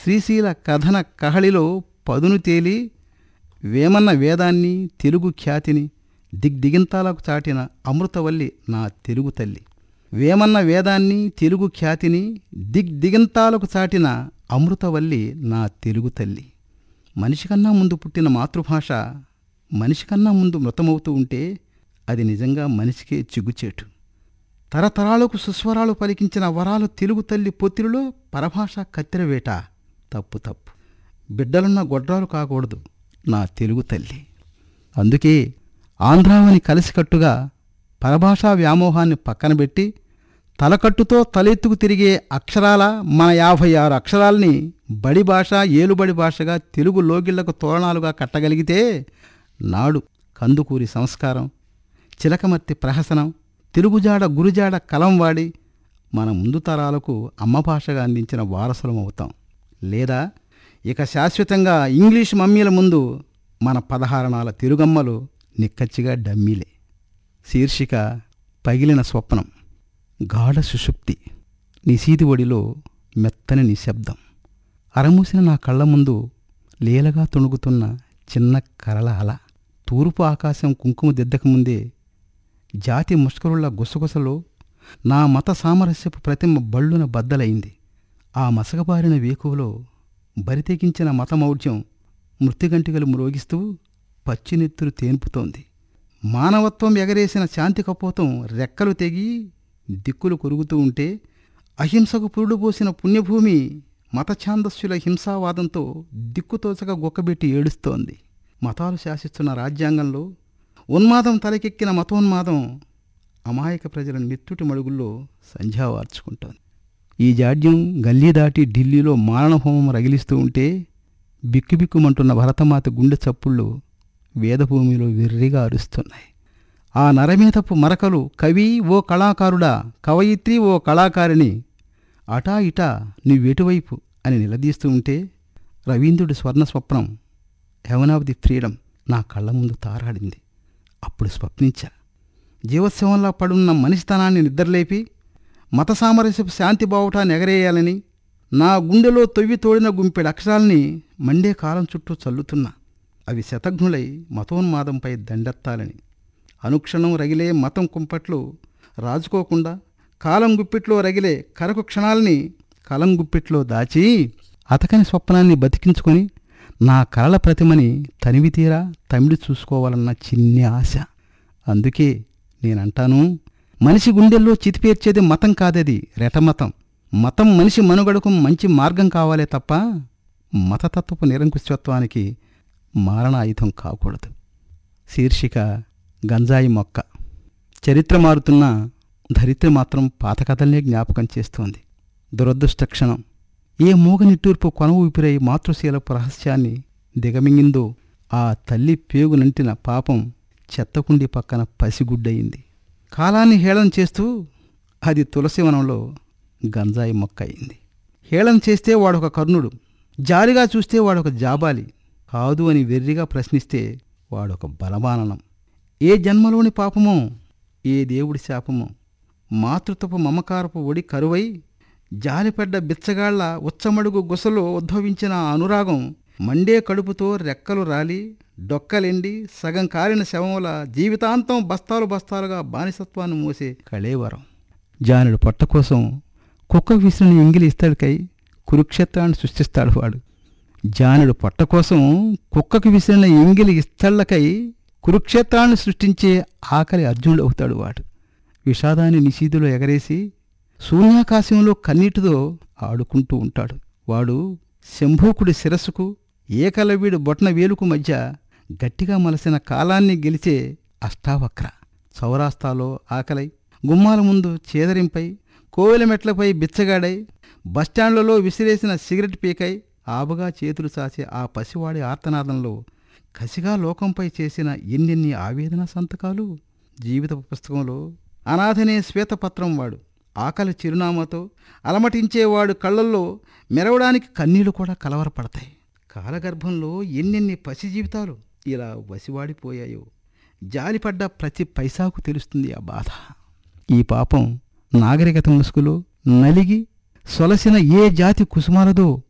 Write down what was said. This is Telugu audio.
శ్రీశీల కథన కహళిలో పదును తేలి వేమన్న వేదాన్ని తెలుగు ఖ్యాతిని దిగ్దిగింతాలకు చాటిన అమృతవల్లి నా తెలుగు తల్లి వేమన్న వేదాన్ని తెలుగు ఖ్యాతిని దిగ్దిగంతాలకు చాటిన అమృతవల్లి నా తెలుగు తల్లి మనిషికన్నా ముందు పుట్టిన మాతృభాష మనిషికన్నా ముందు మృతమవుతూ ఉంటే అది నిజంగా మనిషికే చిగుచేటు తరతరాలకు సుస్వరాలు పలికించిన వరాలు తెలుగు తల్లి పొత్తిరిలో పరభాష కత్తెరవేట తప్పు తప్పు బిడ్డలున్న గొడ్రాలు కాకూడదు నా తెలుగు తల్లి అందుకే ఆంధ్రావని కలిసికట్టుగా పరభాషా వ్యామోహాన్ని పక్కన పెట్టి తలకట్టుతో తలెత్తుకు తిరిగే అక్షరాల మన యాభై ఆరు అక్షరాల్ని బడి భాష ఏలుబడి భాషగా తెలుగు లోగిళ్లకు తోరణాలుగా కట్టగలిగితే నాడు కందుకూరి సంస్కారం చిలకమర్తి ప్రహసనం తెలుగుజాడ గురుజాడ కలం వాడి మన ముందు తరాలకు అమ్మ భాషగా అందించిన వారసులం అవుతాం లేదా ఇక శాశ్వతంగా ఇంగ్లీష్ మమ్మీల ముందు మన పదహారణాల తెలుగమ్మలు నిక్కచ్చిగా డమ్మీలే శీర్షిక పగిలిన స్వప్నం గాఢ సుషుప్తి నిశీది ఒడిలో మెత్తని నిశ్శబ్దం అరమూసిన నా కళ్ళ ముందు లీలగా తొణుగుతున్న చిన్న కరల అల తూర్పు ఆకాశం కుంకుమ దిద్దకముందే జాతి ముష్కరుల గుసగుసలో నా మత సామరస్యపు ప్రతిమ బళ్ళున బద్దలైంది ఆ మసకబారిన వేకువలో బరితెగించిన మతమౌఢ్యం మృత్యుగంటికలు మ్రోగిస్తూ పచ్చినెత్తురు తేన్పుతోంది మానవత్వం ఎగరేసిన శాంతి కపోతం రెక్కలు తెగి దిక్కులు కొరుగుతూ ఉంటే అహింసకు పురుడు పోసిన పుణ్యభూమి మతఛాందస్సుల హింసావాదంతో దిక్కుతోచక గొక్కబెట్టి ఏడుస్తోంది మతాలు శాసిస్తున్న రాజ్యాంగంలో ఉన్మాదం తలకెక్కిన మతోన్మాదం అమాయక ప్రజల నెత్తుటి మడుగుల్లో సంధ్యావార్చుకుంటోంది ఈ జాడ్యం గల్లీ దాటి ఢిల్లీలో మారణహోమం రగిలిస్తూ ఉంటే బిక్కుబిక్కుమంటున్న భరతమాత గుండె చప్పుళ్ళు వేదభూమిలో వెర్రిగా అరుస్తున్నాయి ఆ నరమేతపు మరకలు కవి ఓ కళాకారుడా కవయిత్రి ఓ కళాకారిణి అటా ఇటా నువ్వెటువైపు అని నిలదీస్తూ ఉంటే రవీంద్రుడి స్వర్ణ స్వప్నం హెవెన్ ఆఫ్ ది ఫ్రీడమ్ నా కళ్ళ ముందు తారాడింది అప్పుడు స్వప్నించా జీవోత్సవంలా పడున్న మనిషితనాన్ని నిద్రలేపి మత సామరస్యపు శాంతి బావుటాన్ని ఎగరేయాలని నా గుండెలో తొవ్వి తోడిన గుంపెడు అక్షరాల్ని మండే కాలం చుట్టూ చల్లుతున్నా అవి శతఘ్నులై మతోన్మాదంపై దండెత్తాలని అనుక్షణం రగిలే మతం కుంపట్లు రాజుకోకుండా కాలం గుప్పిట్లో రగిలే కరకు క్షణాల్ని కలం గుప్పిట్లో దాచి అతకని స్వప్నాన్ని బతికించుకొని నా కలల ప్రతిమని తనివి తీరా తమిడి చూసుకోవాలన్న చిన్ని ఆశ అందుకే నేనంటాను మనిషి గుండెల్లో చితిపేర్చేది మతం కాదది రెటమతం మతం మనిషి మనుగడకు మంచి మార్గం కావాలే తప్ప మతతత్వపు నిరంకుశత్వానికి మారణ ఆయుధం కాకూడదు శీర్షిక గంజాయి మొక్క చరిత్ర మారుతున్న ధరిత్రి మాత్రం పాత కథల్నే జ్ఞాపకం చేస్తోంది దురదృష్ట క్షణం ఏ మూగ నిట్టూర్పు కొన ఊపిరై మాతృశీలపు రహస్యాన్ని దిగమింగిందో ఆ తల్లి పేగునంటిన పాపం చెత్తకుండి పక్కన పసిగుడ్డయింది కాలాన్ని హేళన చేస్తూ అది తులసివనంలో గంజాయి మొక్క అయింది హేళన చేస్తే వాడొక కర్ణుడు జాలిగా చూస్తే వాడొక జాబాలి కాదు అని వెర్రిగా ప్రశ్నిస్తే వాడొక బలమాననం ఏ జన్మలోని పాపమో ఏ దేవుడి శాపమో మాతృత్వపు మమకారపు ఒడి కరువై జాలిపడ్డ బిచ్చగాళ్ల ఉచ్చమడుగు గుసలో ఉద్భవించిన ఆ అనురాగం మండే కడుపుతో రెక్కలు రాలి డొక్కలెండి సగం కాలిన శవముల జీవితాంతం బస్తాలు బస్తాలుగా బానిసత్వాన్ని మోసే కళేవరం జానుడు పొట్ట కోసం కుక్కకు విసిరిన ఎంగిలి ఇస్తాడుకై కురుక్షేత్రాన్ని సృష్టిస్తాడు వాడు జానుడు పొట్ట కోసం కుక్కకు విసిరిన ఎంగిలి ఇస్తళ్లకై కురుక్షేత్రాన్ని సృష్టించే ఆకలి అర్జునుడు అవుతాడు వాడు విషాదాన్ని నిషీధులో ఎగరేసి శూన్యాకాశంలో కన్నీటితో ఆడుకుంటూ ఉంటాడు వాడు శంభూకుడి శిరస్సుకు ఏకలవ్యుడి బొట్న వేలుకు మధ్య గట్టిగా మలసిన కాలాన్ని గెలిచే అష్టావక్ర సౌరాస్తాలో ఆకలై గుమ్మాల ముందు చేదరింపై కోవెల మెట్లపై బిచ్చగాడై బస్టాండ్లలో విసిరేసిన సిగరెట్ పీకై ఆబగా చేతులు చాచే ఆ పసివాడి ఆర్తనాదంలో కసిగా లోకంపై చేసిన ఎన్నెన్ని ఆవేదన సంతకాలు జీవిత పుస్తకంలో అనాథనే శ్వేతపత్రం వాడు ఆకలి చిరునామాతో అలమటించేవాడు కళ్ళల్లో మెరవడానికి కన్నీళ్లు కూడా కలవరపడతాయి కాలగర్భంలో ఎన్నెన్ని పసి జీవితాలు ఇలా వసివాడిపోయాయో జాలిపడ్డ ప్రతి పైసాకు తెలుస్తుంది ఆ బాధ ఈ పాపం నాగరికత ముసుగులో నలిగి సొలసిన ఏ జాతి కుసుమాలదో